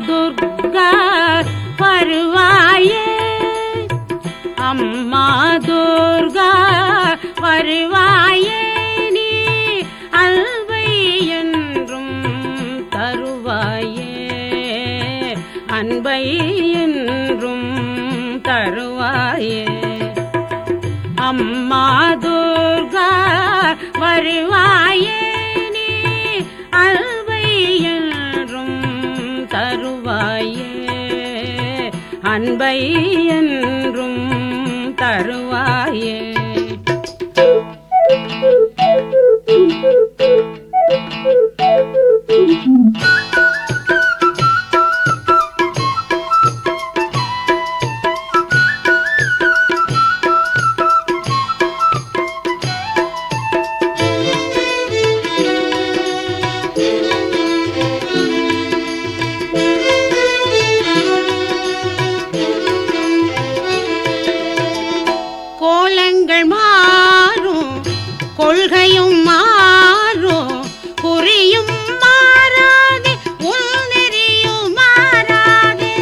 துர்கா வருவாயே அம்மா துர்கா வருவாயே நீ அல்வை என்றும் தருவாயே அன்பை என்றும் தருவாயே அம்மா துர்கா வருவாயே நீ அல்வை என்றும் தருவாயே அன்பை என்றும் தருவாயே கோலங்கள் மாறும் கொள்கையும் மாறும் குறியும் மாறாதே உன் நெறியும் மாறாதே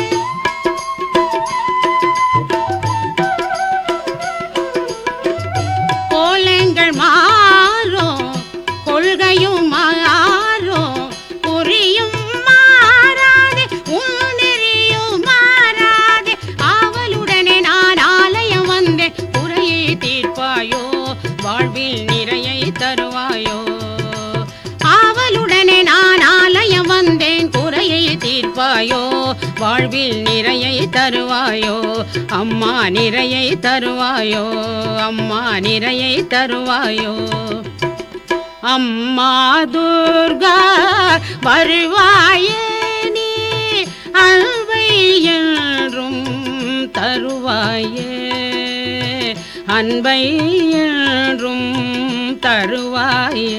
கோலங்கள் மாறும் கொள்கையும் மாறும் குறியும் மாறாதே உன் நெறியும் மாறாதே ஆவலுடனே நான் ஆலயம் வந்தேன் குறையை தீர்ப்பாயோ வாழ்வில் நிறையை தருவாயோ ஆவலுடனே நான் ஆலயம் வந்தேன் குறையை தீர்ப்பாயோ வாழ்வில் நிறையை தருவாயோ அம்மா நிறையை தருவாயோ அம்மா நிறையை தருவாயோ அம்மா துர்கா வருவாயே நீ அல்வை என்றும் தருவாயே அன்பை என்றும் தருவாயே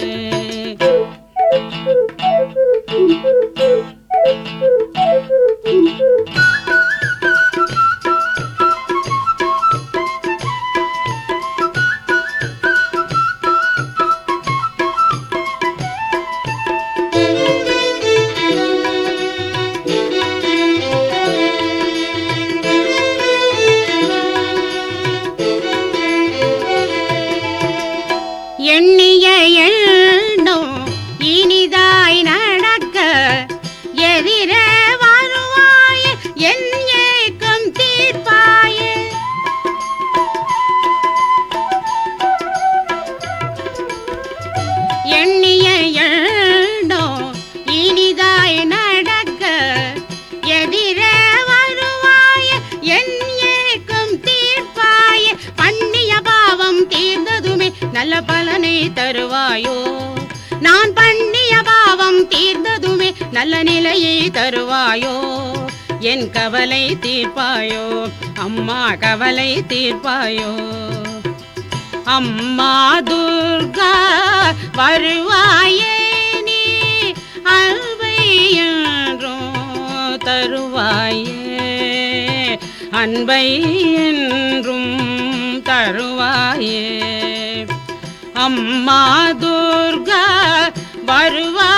எண்ணிய எண்ணம் இனிதாய் நடக்க எதிர வருவாய என் ஏக்கம் தீர்ப்பாயே எண்ணிய எண்ணம் இனிதாய் நடக்க எதிர வருவாய என் ஏக்கம் தீர்ப்பாய பண்ணிய பாவம் தீர்ந்ததுமே நல்ல பலனை தருவாயோ நான் பண்ணிய பாவம் தீர்ந்ததுமே நல்ல நிலையை தருவாயோ என் கவலை தீர்ப்பாயோ அம்மா கவலை தீர்ப்பாயோ அம்மா துர்கா வருவாயே நீ அல்வை என்றும் தருவாயே அன்பை என்றும் தருவாயே அம்மா துர்கா வருவா